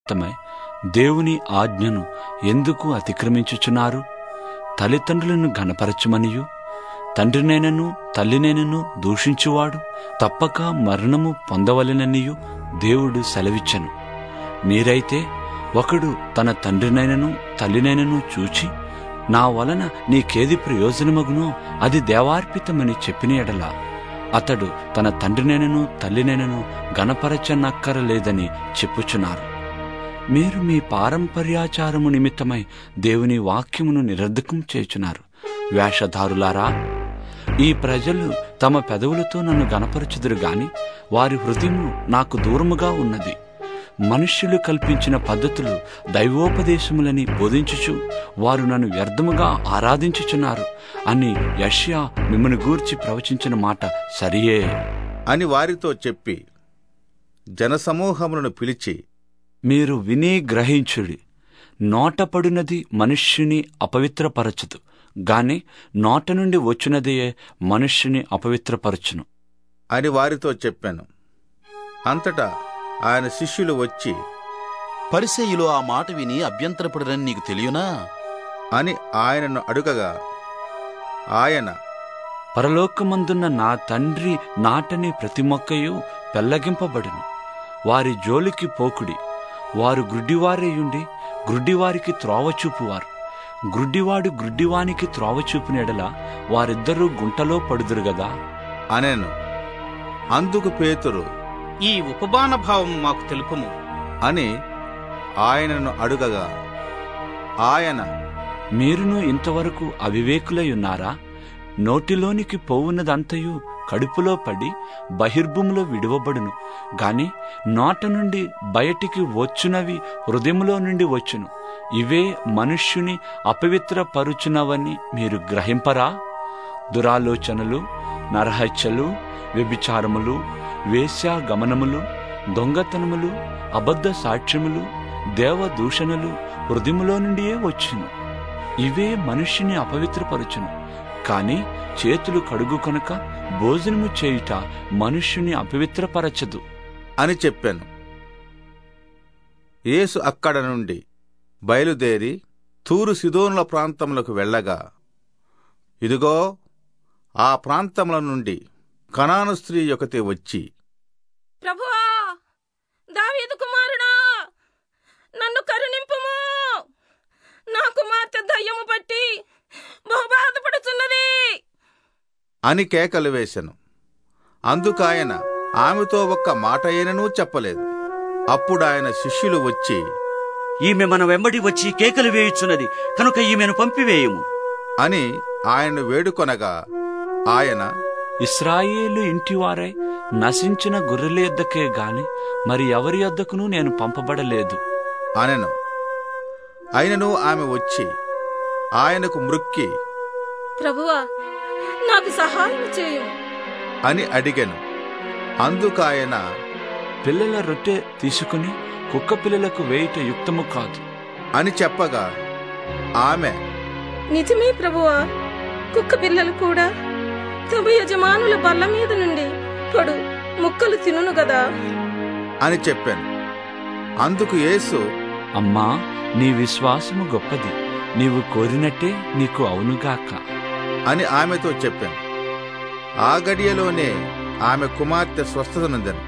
నిమిత్తమై దేవుని ఆజ్ఞను ఎందుకు అతిక్రమించుచున్నారు తల్లిదండ్రులను గణపరచమనియు తండ్రినైనను తల్లినైనను దూషించువాడు తప్పక మరణము పొందవలెననియు దేవుడు సెలవిచ్చను మీరైతే ఒకడు తన తండ్రినైనను తల్లినైనను చూచి నా వలన నీకేది ప్రయోజనమగునో అది దేవార్పితమని చెప్పిన ఎడల అతడు తన తండ్రినైనను తల్లినైనను గణపరచనక్కరలేదని చెప్పుచున్నారు మీరు మీ పారంపర్యాచారము నిమిత్తమై దేవుని వాక్యమును నిరర్ధకం చేయుచున్నారు వేషధారులారా ఈ ప్రజలు తమ పెదవులతో నన్ను గణపరచుదురు గాని వారి హృదయము నాకు దూరముగా ఉన్నది మనుష్యులు కల్పించిన పద్ధతులు దైవోపదేశములని బోధించుచు వారు నన్ను వ్యర్థముగా ఆరాధించుచున్నారు అని యష్యా మిమ్మల్ని గూర్చి ప్రవచించిన మాట సరియే అని వారితో చెప్పి జనసమూహములను పిలిచి మీరు విని గ్రహించుడి నోటపడినది మనుష్యుని అపవిత్రపరచదు గాని నోట నుండి వచ్చినదియే మనుష్యుని అపవిత్రపరచును అని వారితో చెప్పాను అంతటా ఆయన శిష్యులు వచ్చి పరిసయ్యులు ఆ మాట విని అభ్యంతరపడరని నీకు తెలియనా అని ఆయనను అడుగగా ఆయన పరలోకమందున్న నా తండ్రి నాటని ప్రతి మొక్కయు పెల్లగింపబడును వారి జోలికి పోకుడి వారు గ్రుడ్డివారేయుండి గ్రుడ్డివారికి త్రోవ చూపువారు గ్రుడ్డివాడు గ్రుడ్డివానికి త్రోవ చూపినెడల వారిద్దరూ గుంటలో పడుదురు గదా అనెను అందుకు పేతురు ఈ ఉపమాన భావం మాకు తెలుపుము అని ఆయనను అడుగగా ఆయన మీరును ఇంతవరకు అవివేకులై ఉన్నారా నోటిలోనికి పోవున్నదంతయు కడుపులో పడి బహిర్భూమిలో విడువబడును గాని నోట నుండి బయటికి వచ్చునవి హృదయములో నుండి వచ్చును ఇవే మనుష్యుని అపవిత్రపరుచునవని మీరు గ్రహింపరా దురాలోచనలు నరహత్యలు వ్యభిచారములు వేశ్యాగమనములు దొంగతనములు అబద్ధ సాక్ష్యములు దేవదూషణలు హృదయములో నుండియే వచ్చును ఇవే మనుష్యుని అపవిత్రపరచును కాని చేతులు కడుగు కనుక భోజనము చేయుట మనుష్యుని అపవిత్రపరచదు అని చెప్పాను యేసు అక్కడ నుండి బయలుదేరి తూరు సిదోనుల ప్రాంతములకు వెళ్ళగా ఇదిగో ఆ ప్రాంతముల నుండి కనాను స్త్రీ ఒకటి వచ్చి ప్రభువా దావీదు కుమారుడా నన్ను కరుణింపుము నా కుమార్తె దయ్యము పట్టి బహు బాధపడుచున్నది అని కేకలు వేశను అందుకాయన ఆమెతో ఒక్క మాట అయిననూ చెప్పలేదు అప్పుడు ఆయన శిష్యులు వచ్చి ఈమె మన వెంబడి వచ్చి కేకలు వేయుచున్నది కనుక ఈమెను పంపివేయము అని ఆయన్ను వేడుకొనగా ఆయన ఇస్రాయేలు ఇంటివారై నశించిన గొర్రెల యొద్దకే గాని మరి ఎవరి యొద్దకును నేను పంపబడలేదు అనెను అయినను ఆమె వచ్చి ఆయనకు మృక్కి ప్రభువా నాకు సహాయం చేయు అని అడిగెను అందుకాయన పిల్లల రొట్టె తీసుకుని కుక్క పిల్లలకు వేయుట యుక్తము కాదు అని చెప్పగా ఆమె నిజమే ప్రభువా కుక్క పిల్లలు కూడా తమ యజమానుల బల్ల మీద నుండి పడు ముక్కలు తినును గదా అని చెప్పాను అందుకు యేసు అమ్మా నీ విశ్వాసము గొప్పది నీవు కోరినట్టే నీకు అవునుగాక అని ఆమెతో చెప్పాను ఆ గడియలోనే ఆమె కుమార్తె స్వస్థత నొందెను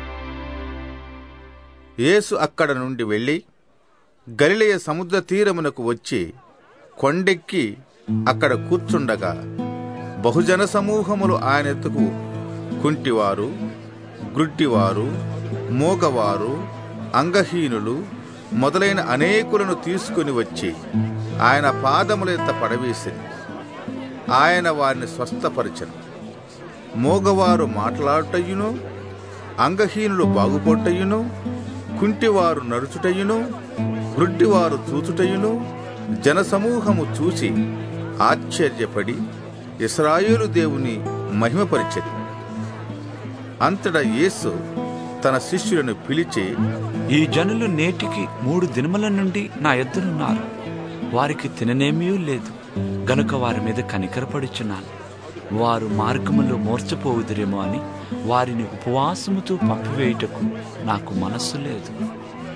యేసు అక్కడ నుండి వెళ్ళి గలిలయ సముద్ర తీరమునకు వచ్చి కొండెక్కి అక్కడ కూర్చుండగా బహుజన సమూహములు ఆయన ఎత్తుకు కుంటివారు గ్రుడ్డివారు మూగవారు అంగహీనులు మొదలైన అనేకులను తీసుకుని వచ్చి ఆయన పాదముల ఎత్త పడవేసింది ఆయన వారిని స్వస్థపరిచను మూగవారు మాట్లాడుటయును అంగహీనులు బాగుపొట్టయును కుంటివారు నడుచుటయును గ్రుడ్డివారు చూచుటయును జనసమూహము చూసి ఆశ్చర్యపడి ఇస్రాయేలు దేవుని మహిమపరిచెను అంతటా యేసు తన శిష్యులను పిలిచి ఈ జనులు నేటికి మూడు దినముల నుండి నా ఎద్దునున్నారు వారికి తిననేమీ లేదు గనుక వారి మీద కనికరపడుచున్నాను వారు మార్గములో మోర్చపోవుదురేమో అని వారిని ఉపవాసముతో పంపివేయుటకు నాకు మనస్సు లేదు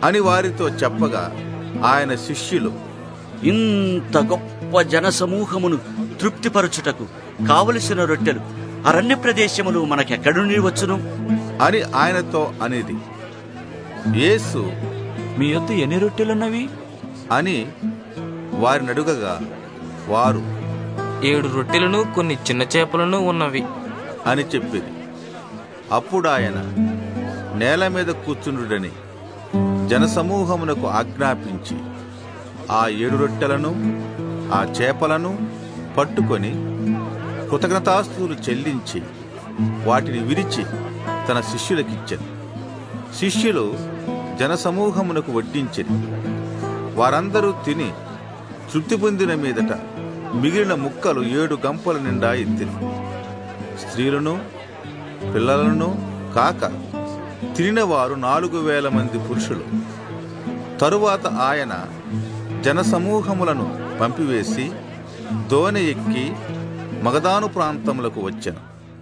అని వారితో చెప్పగా ఆయన శిష్యులు ఇంత గొప్ప జనసమూహమును తృప్తిపరచుటకు కావలసిన రొట్టెలు అరణ్య ప్రదేశములు మనకెక్కడి నుండి వచ్చును అని ఆయనతో అనేది యేసు మీ యొద్ద ఎన్ని రొట్టెలున్నవి అని వారిని అడుగగా వారు ఏడు రొట్టెలను కొన్ని చిన్న చేపలను ఉన్నవి అని చెప్పింది అప్పుడు ఆయన నేల మీద కూర్చుండుడని జనసమూహమునకు ఆజ్ఞాపించి ఆ ఏడు రొట్టెలను ఆ చేపలను పట్టుకొని కృతజ్ఞతాస్తులు చెల్లించి వాటిని విరిచి తన శిష్యులకిచ్చెను శిష్యులు జనసమూహమునకు వడ్డించిరి వారందరూ తిని తృప్తి పొందిన మీదట మిగిలిన ముక్కలు ఏడు గంపల నిండా ఎత్తిరి స్త్రీలను పిల్లలను కాక తినిన వారు నాలుగు వేల మంది పురుషులు తరువాత ఆయన జనసమూహములను పంపివేసి దోణి ఎక్కి మగదాను ప్రాంతములకు వచ్చెను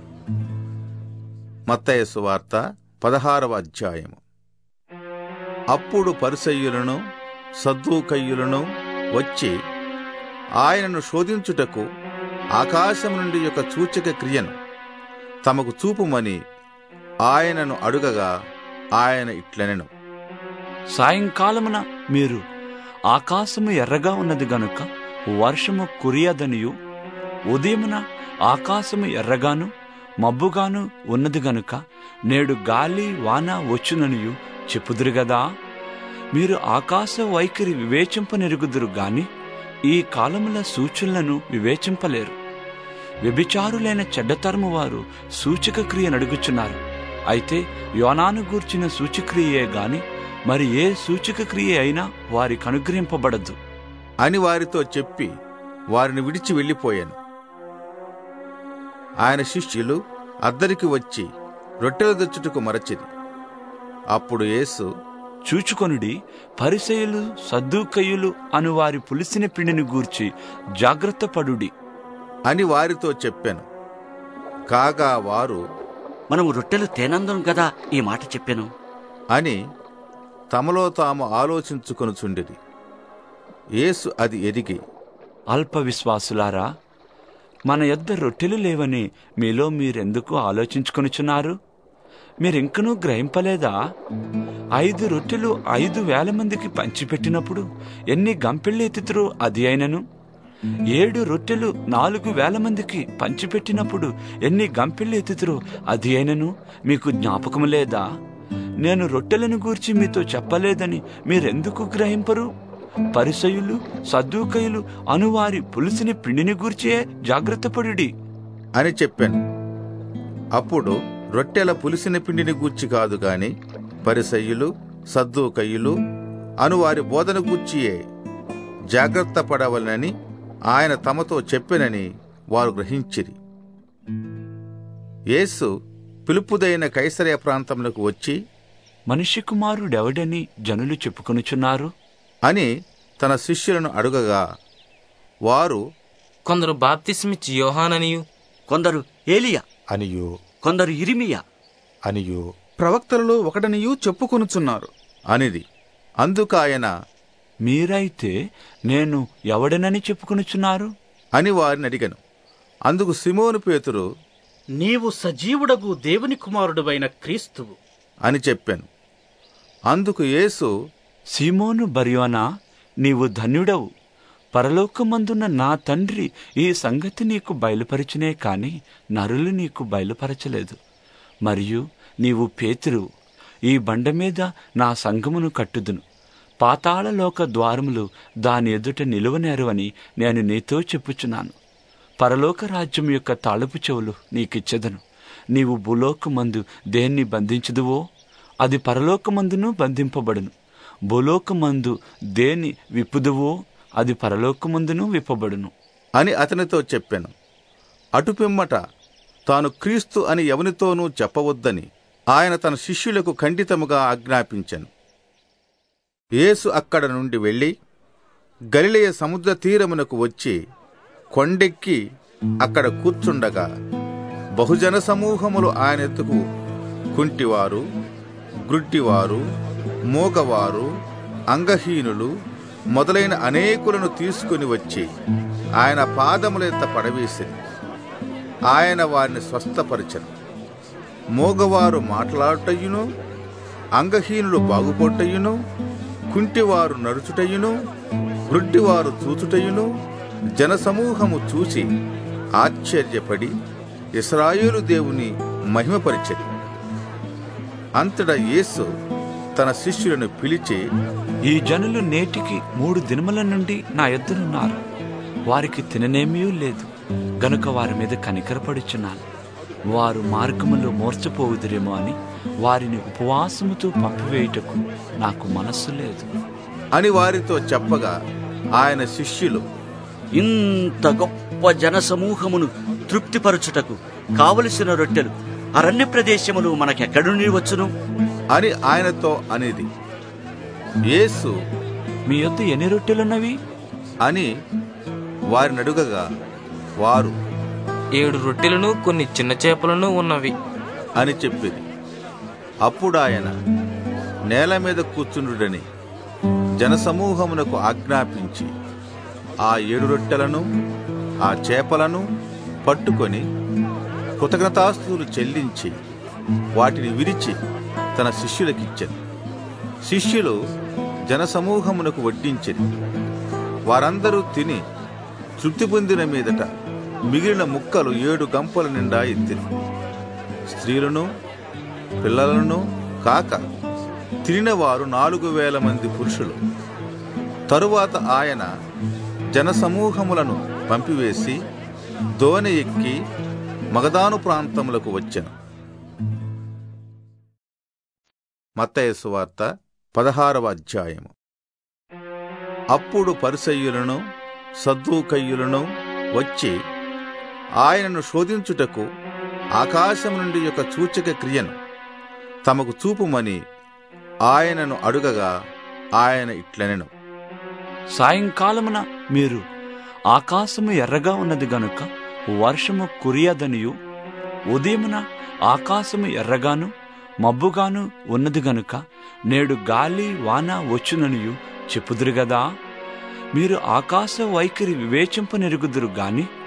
మత్తయ సువార్త పదహారవ అధ్యాయము అప్పుడు పరిసయ్యులను సద్దూకయ్యులను వచ్చి ఆయనను శోధించుటకు ఆకాశం నుండి యొక్క సూచక క్రియను తమకు చూపుమని ఆయనను అడుగగా ఆయన ఇట్లనెను సాయంకాలమున మీరు ఆకాశము ఎర్రగా ఉన్నది గనుక వర్షము కురియదనియు ఉదయమున ఆకాశము ఎర్రగాను మబ్బుగాను ఉన్నది గనుక నేడు గాలి వాన వచ్చుననియు చెప్పుదురు గదా మీరు ఆకాశ వైఖరి వివేచింపనెరుగుదురు గాని ఈ కాలముల సూచనలను వివేచింపలేరు వ్యభిచారులైన చెడ్డతరము వారు సూచక క్రియ నడుగుచున్నారు అయితే యోనాను గూర్చిన సూచక్రియే గాని మరి ఏ సూచక క్రియ అయినా వారికి అనుగ్రహింపబడదు అని వారితో చెప్పి వారిని విడిచి వెళ్ళిపోయాను ఆయన శిష్యులు అద్దరికి వచ్చి రొట్టెలు తెచ్చుటకు మరచిరి అప్పుడు యేసు చూచుకొనుడి పరిసయులు సద్దుకయ్యులు అను వారి పులిసిన పిండిని గూర్చి జాగ్రత్త పడుడి అని వారితో చెప్పాను కాగా వారు మనము రొట్టెలు తేనందం కదా ఈ మాట చెప్పాను అని తమలో తాము ఆలోచించుకొనుచుండిరి యేసు అది ఎరిగి అల్ప విశ్వాసులారా మన యొద్ద రొట్టెలు లేవని మీలో మీరెందుకు ఆలోచించుకొనుచున్నారు మీరింకనూ గ్రహింపలేదా ఐదు రొట్టెలు ఐదు వేల మందికి పంచిపెట్టినప్పుడు ఎన్ని గంపెళ్ళు ఎత్తుతురో అది అయినను ఏడు రొట్టెలు నాలుగు వేల మందికి పంచిపెట్టినప్పుడు ఎన్ని గంపెళ్ళు ఎత్తుతురో అది అయినను మీకు జ్ఞాపకం లేదా నేను రొట్టెలను గూర్చి మీతో చెప్పలేదని మీరెందుకు గ్రహింపరు పరిసయులు సద్దూకయులు అనువారి పులుసుని పిండిని గూర్చియే జాగ్రత్తపడుడి అని చెప్పాను అప్పుడు రొట్టెల పులిసిన పిండిని గూర్చి కాదు గాని పరిసయ్యులు సద్దూకయ్యులు అను వారి బోధన గూర్చియే జాగ్రత్త పడవలనని ఆయన తమతో చెప్పెనని వారు గ్రహించిరి యేసు పిలుపుదైన కైసరయ ప్రాంతములకు వచ్చి మనిషి కుమారుడెవడని జనులు చెప్పుకొనుచున్నారు అని తన శిష్యులను అడుగగా వారు కొందరు బాప్తిస్మిచ్చి యోహాననియు కొందరు ఏలియా అనియు కొందరు ఇరిమియా అనియు ప్రవక్తలలో ఒకడనియు చెప్పుకొనుచున్నారు అనిది అందుకాయన మీరైతే నేను ఎవడనని చెప్పుకొనుచున్నారు అని వారిని అడిగను అందుకు సిమోను పేతురు నీవు సజీవుడగు దేవుని కుమారుడువైన క్రీస్తువు అని చెప్పాను అందుకు యేసు సీమోను బర్యోనా నీవు ధన్యుడవు పరలోకమందున్న నా తండ్రి ఈ సంగతి నీకు బయలుపరిచినే కాని నరులు నీకు బయలుపరచలేదు మరియు నీవు పేతురు ఈ బండ మీద నా సంఘమును కట్టుదును పాతాళలోక ద్వారములు దాని ఎదుట నిలువనేరువని నేను నీతో చెప్పుచున్నాను పరలోక రాజ్యం యొక్క తాళపు చెవులు నీకిచ్చెదను నీవు భూలోకమందు దేన్ని బంధించుదువో అది పరలోకమందును బంధింపబడును భూలోకమందు దేన్ని విప్పుదువో అది పరలోకమందును విప్పబడును అని అతనితో చెప్పాను అటుపిమ్మట తాను క్రీస్తు అని ఎవనితోనూ చెప్పవద్దని ఆయన తన శిష్యులకు ఖండితముగా ఆజ్ఞాపించెను యేసు అక్కడ నుండి వెళ్ళి గలిలయ సముద్ర తీరమునకు వచ్చి కొండెక్కి అక్కడ కూర్చుండగా బహుజన సమూహములు ఆయన ఎత్తుకు కుంటివారు గ్రుడ్డివారు మూగవారు అంగహీనులు మొదలైన అనేకులను తీసుకుని వచ్చి ఆయన పాదములెత్త పడవేసిరి ఆయన వారిని స్వస్థపరిచను మూగవారు మాట్లాడుటయును అంగహీనులు బాగుపొట్టయును కుంటివారు నడుచుటయును వృడ్డివారు చూచుటయును జనసమూహము చూసి ఆశ్చర్యపడి ఇస్రాయేలు దేవుని మహిమపరిచెను అంతటా యేసు తన శిష్యులను పిలిచి ఈ జనులు నేటికి మూడు దినముల నుండి నా ఎద్దునున్నారు వారికి తిననేమీ లేదు గనుక వారి మీద కనికరపడుచున్నాను వారు మార్గములో మోర్చపోవుదురేమో అని వారిని ఉపవాసముతో పంపివేయుటకు నాకు మనస్సు లేదు అని వారితో చెప్పగా ఆయన శిష్యులు ఇంత గొప్ప జన సమూహమును తృప్తిపరచుటకు కావలసిన రొట్టెలు అరణ్య ప్రదేశములు మనకెక్కడి నుండి వచ్చును అని ఆయనతో అనేది యేసు మీ యొద్ద ఎన్ని రొట్టెలున్నవి అని వారిని అడుగగా వారు ఏడు రొట్టెలను కొన్ని చిన్న చేపలను ఉన్నవి అని చెప్పింది అప్పుడు ఆయన నేల మీద కూర్చుండుడని జనసమూహమునకు ఆజ్ఞాపించి ఆ ఏడు రొట్టెలను ఆ చేపలను పట్టుకొని కృతజ్ఞతాస్తులు చెల్లించి వాటిని విరిచి తన శిష్యులకిచ్చెను శిష్యులు జనసమూహమునకు వడ్డించెను వారందరూ తిని తృప్తి పొందిన మీదట మిగిలిన ముక్కలు ఏడు గంపల నిండా ఎత్తిరి స్త్రీలను పిల్లలను కాక తినిన వారు నాలుగు వేల మంది పురుషులు తరువాత ఆయన జనసమూహములను పంపివేసి దోణి ఎక్కి మగదాను ప్రాంతములకు వచ్చెను మత్తయి సువార్త పదహారవ అధ్యాయము అప్పుడు పరిసయ్యులను సద్దూకయ్యులను వచ్చి ఆయనను శోధించుటకు ఆకాశం నుండి యొక్క సూచక క్రియను తమకు చూపుమని ఆయనను అడుగగా ఆయన ఇట్లనెను సాయంకాలమున మీరు ఆకాశము ఎర్రగా ఉన్నది గనుక వర్షము కురియదనియు ఉదయమున ఆకాశము ఎర్రగాను మబ్బుగాను ఉన్నది గనుక నేడు గాలి వాన వచ్చుననియు చెప్పుదురు గదా మీరు ఆకాశ వైఖరి వివేచింపనెరుగుదురు గాని